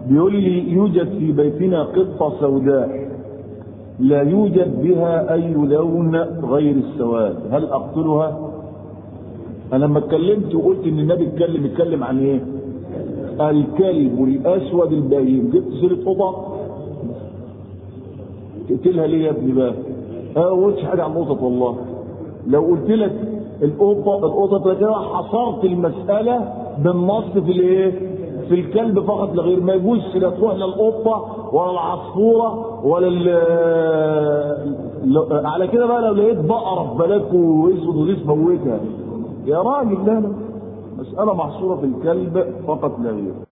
بيقول لي يوجد في بيتنا قطة سوداء لا يوجد بها أي لون غير السواد هل أقتلها؟ أنا لما اتكلمت وقلت إن النبي اتكلم اتكلم عن إيه؟ الكلب الأسود البهيم جبت سيرة قطة تقتلها ليه يا ابني بقى؟ أنا ما قلتش حاجة عن القطط والله لو قلت لك القطة القطة كده حصرت المسألة بالنص في الايه؟ في الكلب فقط لا غير ما يجوزش لا تروح لا القطة ولا العصفورة ولا ال على كده بقى لو لقيت بقرة في بلدك واسود وديس موتها يا راجل لا لا مسألة محصورة في الكلب فقط لا غير